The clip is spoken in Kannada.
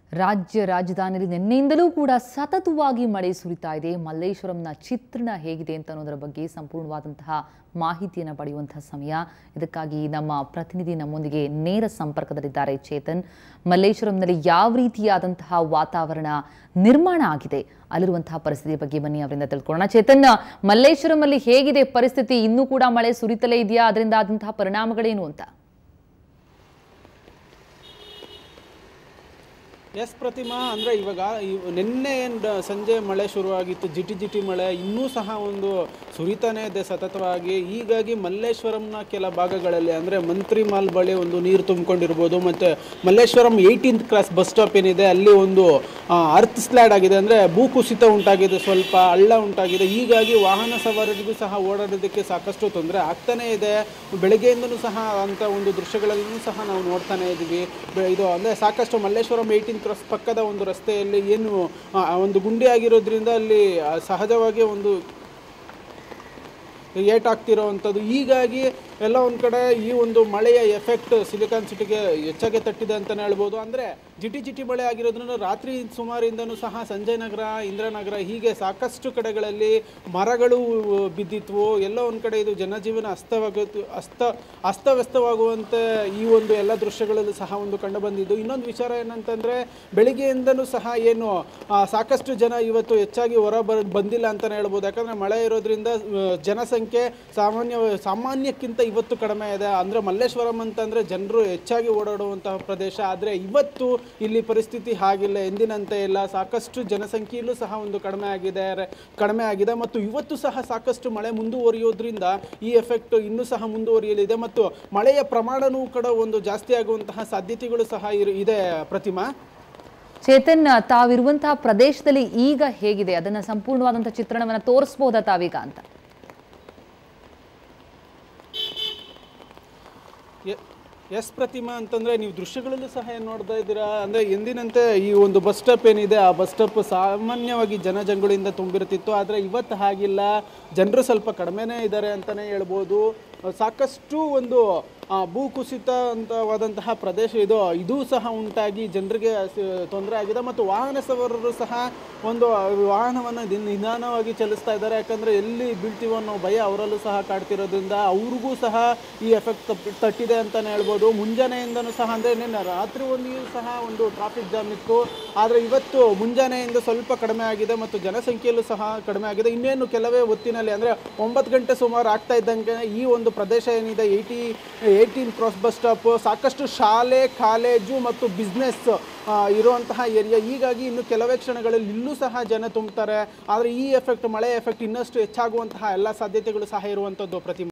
ರಾಜ್ಯ ರಾಜಧಾನಿಯಲ್ಲಿ ನಿನ್ನೆಯಿಂದಲೂ ಕೂಡ ಸತತವಾಗಿ ಮಳೆ ಸುರಿತಾ ಇದೆ ಮಲ್ಲೇಶ್ವರಂನ ಚಿತ್ರಣ ಹೇಗಿದೆ ಅಂತ ಅನ್ನೋದರ ಬಗ್ಗೆ ಸಂಪೂರ್ಣವಾದಂತಹ ಮಾಹಿತಿಯನ್ನು ಪಡೆಯುವಂತಹ ಸಮಯ ಇದಕ್ಕಾಗಿ ನಮ್ಮ ಪ್ರತಿನಿಧಿ ನಮ್ಮೊಂದಿಗೆ ನೇರ ಸಂಪರ್ಕದಲ್ಲಿದ್ದಾರೆ ಚೇತನ್ ಮಲ್ಲೇಶ್ವರಂನಲ್ಲಿ ಯಾವ ರೀತಿಯಾದಂತಹ ವಾತಾವರಣ ನಿರ್ಮಾಣ ಆಗಿದೆ ಅಲ್ಲಿರುವಂತಹ ಪರಿಸ್ಥಿತಿ ಬಗ್ಗೆ ಬನ್ನಿ ಅವರಿಂದ ತಿಳ್ಕೊಳ್ಳೋಣ ಚೇತನ್ ಮಲ್ಲೇಶ್ವರಂನಲ್ಲಿ ಹೇಗಿದೆ ಪರಿಸ್ಥಿತಿ ಇನ್ನೂ ಕೂಡ ಮಳೆ ಸುರಿತಲೇ ಇದೆಯಾ ಅದರಿಂದ ಆದಂತಹ ಪರಿಣಾಮಗಳೇನು ಅಂತ ಎಸ್ ಪ್ರತಿಮಾ ಅಂದರೆ ಇವಾಗ ಇವ್- ನಿನ್ನೆ ಏನು ಸಂಜೆ ಮಳೆ ಶುರುವಾಗಿತ್ತು ಜಿಟಿ ಜಿಟಿ ಮಳೆ ಇನ್ನೂ ಸಹ ಒಂದು ಸುರಿತಾನೇ ಇದೆ ಸತತವಾಗಿ ಹೀಗಾಗಿ ಮಲ್ಲೇಶ್ವರಂನ ಕೆಲ ಭಾಗಗಳಲ್ಲಿ ಅಂದರೆ ಮಂತ್ರಿ ಮಾಲ್ ಬಳಿ ಒಂದು ನೀರು ತುಂಬಿಕೊಂಡಿರ್ಬೋದು ಮತ್ತು Malleswaram eighteenth class bus stop ಏನಿದೆ ಅಲ್ಲಿ ಒಂದು ಅರ್ತ್ ಸ್ಲ್ಯಾಡ್ ಆಗಿದೆ ಅಂದರೆ ಭೂಕುಸಿತ ಉಂಟಾಗಿದೆ ಸ್ವಲ್ಪ ಹಳ್ಳ ಉಂಟಾಗಿದೆ ಹೀಗಾಗಿ ವಾಹನ ಸವಾರರಿಗೂ ಸಹ ಓಡಾಡೋದಕ್ಕೆ ಸಾಕಷ್ಟು ತೊಂದರೆ ಆಗ್ತಾನೇ ಇದೆ ಬೆಳಗ್ಗೆಯಿಂದನೂ ಸಹ ಅಂಥ ಒಂದು ದೃಶ್ಯಗಳಲ್ಲೂ ಸಹ ನಾವು ನೋಡ್ತಾನೆ ಇದ್ದೀವಿ ಬೆ- ಇದು ಅಂದರೆ ಸಾಕಷ್ಟು ಮಲ್ಲೇಶ್ವರಂ ಏಯ್ಟೀನ್ ಕ್ರಾಸ್ ಪಕ್ಕದ ಒಂದು ರಸ್ತೆಯಲ್ಲಿ ಏನು ಆ, ಒಂದು ಗುಂಡಿ ಆಗಿರೋದ್ರಿಂದ ಅಲ್ಲಿ ಆ, ಸಹಜವಾಗಿ ಒಂದು ಏಟಾಗ್ತಿರೋವಂಥದ್ದು ಹೀಗಾಗಿ ಎಲ್ಲ ಒಂದು ಕಡೆ ಈ ಒಂದು ಮಳೆಯ ಎಫೆಕ್ಟ್ ಸಿಲಿಕಾನ್ ಸಿಟಿಗೆ ಹೆಚ್ಚಾಗಿ ತಟ್ಟಿದೆ ಅಂತಲೇ ಹೇಳ್ಬೋದು ಅಂದರೆ ಜಿಟಿ ಜಿಟಿ ಮಳೆ ಆಗಿರೋದ್ರಿಂದ ರಾತ್ರಿ ಸುಮಾರಿಂದನೂ ಸಹ ಸಂಜಯ್ ನಗರ ಇಂದ್ರನಗರ ಹೀಗೆ ಸಾಕಷ್ಟು ಕಡೆಗಳಲ್ಲಿ ಮರಗಳು ಬಿದ್ದಿದ್ವು ಎಲ್ಲ ಒಂದು ಕಡೆ ಇದು ಜನಜೀವನ ಅಸ್ತವಾಗ ಅಸ್ತ ಅಸ್ತವ್ಯಸ್ತವಾಗುವಂತೆ ಈ ಒಂದು ಎಲ್ಲ ದೃಶ್ಯಗಳಲ್ಲೂ ಸಹ ಒಂದು ಕಂಡು ಬಂದಿದ್ದು ಇನ್ನೊಂದು ವಿಚಾರ ಏನಂತಂದರೆ ಬೆಳಿಗ್ಗೆಯಿಂದನೂ ಸಹ ಏನು ಆ, ಸಾಕಷ್ಟು ಜನ ಇವತ್ತು ಹೆಚ್ಚಾಗಿ ಹೊರ ಬ ಬಂದಿಲ್ಲ ಅಂತಲೇ ಹೇಳ್ಬೋದು ಯಾಕಂದರೆ ಮಳೆ ಇರೋದ್ರಿಂದ ಆ, ಜನಸಂಖ್ಯೆ ಸಾಮಾನ್ಯ ಸಾಮಾನ್ಯಕ್ಕಿಂತ ಇವತ್ತು ಕಡಿಮೆ ಇದೆ ಅಂದರೆ ಮಲ್ಲೇಶ್ವರಂ ಅಂತಂದರೆ ಜನರು ಹೆಚ್ಚಾಗಿ ಓಡಾಡುವಂತಹ ಪ್ರದೇಶ ಆದರೆ ಇವತ್ತು ಇಲ್ಲಿ ಪರಿಸ್ಥಿತಿ ಹಾಗಿಲ್ಲ ಎಂದಿನಂತೆ ಇಲ್ಲ ಸಾಕಷ್ಟು ಜನಸಂಖ್ಯೆಯಲ್ಲೂ ಸಹ ಒಂದು ಕಡಿಮೆ ಆಗಿದೆ ರೆ- ಕಡಿಮೆ ಆಗಿದೆ ಮತ್ತು ಇವತ್ತು ಸಹ ಸಾಕಷ್ಟು ಮಳೆ ಮುಂದುವರಿಯೋದ್ರಿಂದ ಈ ಎಫೆಕ್ಟ್ ಇನ್ನೂ ಸಹ ಮುಂದುವರಿಯಲಿದೆ ಮತ್ತು ಮಳೆಯ ಪ್ರಮಾಣವೂ ಕೂಡ ಒಂದು ಜಾಸ್ತಿ ಆಗುವಂತಹ ಸಾಧ್ಯತೆಗಳು ಸಹ ಇರು- ಇದೆ ಪ್ರತಿಮಾ ಚೇತನ್ ತಾವಿರುವಂತಹ ಪ್ರದೇಶದಲ್ಲಿ ಈಗ ಹೇಗಿದೆ ಅದನ್ನ ಸಂಪೂರ್ಣವಾದಂತಹ ಚಿತ್ರಣವನ್ನ ತೋರಿಸಬಹುದಾ ತಾವೀಗ ಅಂತ ಎ- ಎಸ್ ಪ್ರತಿಮಾ ಅಂತಂದರೆ ನೀವು ದೃಶ್ಯಗಳಲ್ಲೂ ಸಹ ಏನು ನೋಡ್ತಾ ಇದ್ದೀರಾ ಅಂದರೆ ಎಂದಿನಂತೆ ಈ ಒಂದು ಬಸ್ ಸ್ಟಾಪ್ ಏನಿದೆ ಆ ಬಸ್ ಸ್ಟಾಪ್ ಸಾಮಾನ್ಯವಾಗಿ ಜನಜಂಗುಳಿಯಿಂದ ತುಂಬಿರ್ತಿತ್ತು ಆದರೆ ಇವತ್ತು ಹಾಗಿಲ್ಲ ಜನರು ಸ್ವಲ್ಪ ಕಡಿಮೆನೇ ಇದ್ದಾರೆ ಅಂತಲೇ ಹೇಳ್ಬೋದು ಸಾಕಷ್ಟು ಒಂದು ಆ, ಭೂಕುಸಿತ ಅಂತವಾದಂತಹ ಪ್ರದೇಶ ಇದು ಇದೂ ಸಹ ಉಂಟಾಗಿ ಜನರಿಗೆ ತೊಂದರೆ ಆಗಿದೆ ಮತ್ತು ವಾಹನ ಸವಾರರು ಸಹ ಒಂದು ವಾಹನವನ್ನು ದಿನ ನಿಧಾನವಾಗಿ ಚಲಿಸ್ತಾ ಇದ್ದಾರೆ ಯಾಕಂದರೆ ಎಲ್ಲಿ ಬೀಳ್ತೀವೋ ಅನ್ನೋ ಭಯ ಅವರಲ್ಲೂ ಸಹ ಕಾಡ್ತಿರೋದ್ರಿಂದ ಅವ್ರಿಗೂ ಸಹ ಈ ಎಫೆಕ್ಟ್ ತಟ್ಟಿದೆ ಅಂತಲೇ ಹೇಳ್ಬೋದು ಮುಂಜಾನೆಯಿಂದನೂ ಸಹ ಅಂದರೆ ನಿನ್ನೆ ರಾತ್ರಿ ಒಂದು ಸಹ ಒಂದು ಟ್ರಾಫಿಕ್ ಜಾಮ್ ಇತ್ತು ಆದರೆ ಇವತ್ತು ಮುಂಜಾನೆಯಿಂದ ಸ್ವಲ್ಪ ಕಡಿಮೆ ಆಗಿದೆ ಮತ್ತು ಜನಸಂಖ್ಯೆಯಲ್ಲೂ ಸಹ ಕಡಿಮೆ ಆಗಿದೆ ಇನ್ನೇನು ಕೆಲವೇ ಹೊತ್ತಿನಲ್ಲಿ ಅಂದರೆ ಒಂಬತ್ತು ಗಂಟೆ ಸುಮಾರು ಆಗ್ತಾ ಇದ್ದಂಗೆ ಈ ಒಂದು ಪ್ರದೇಶ ಏನಿದೆ eighty eighteen cross bus stop ಸಾಕಷ್ಟು ಶಾಲೆ ಕಾಲೇಜು ಮತ್ತು ಬಿಸ್ನೆಸ್ ಇರುವಂತಹ ಏರಿಯಾ ಹೀಗಾಗಿ ಇನ್ನು ಕೆಲವೇ ಕ್ಷಣಗಳಲ್ಲಿ ಇಲ್ಲೂ ಸಹ ಜನ ತುಂಬ್ತಾರೆ ಆದರೆ ಈ ಎಫೆಕ್ಟ್ ಮಳೆ ಎಫೆಕ್ಟ್ ಇನ್ನಷ್ಟು ಹೆಚ್ಚಾಗುವಂತಹ ಎಲ್ಲ ಸಾಧ್ಯತೆಗಳು ಸಹ ಇರುವಂಥದ್ದು ಪ್ರತಿ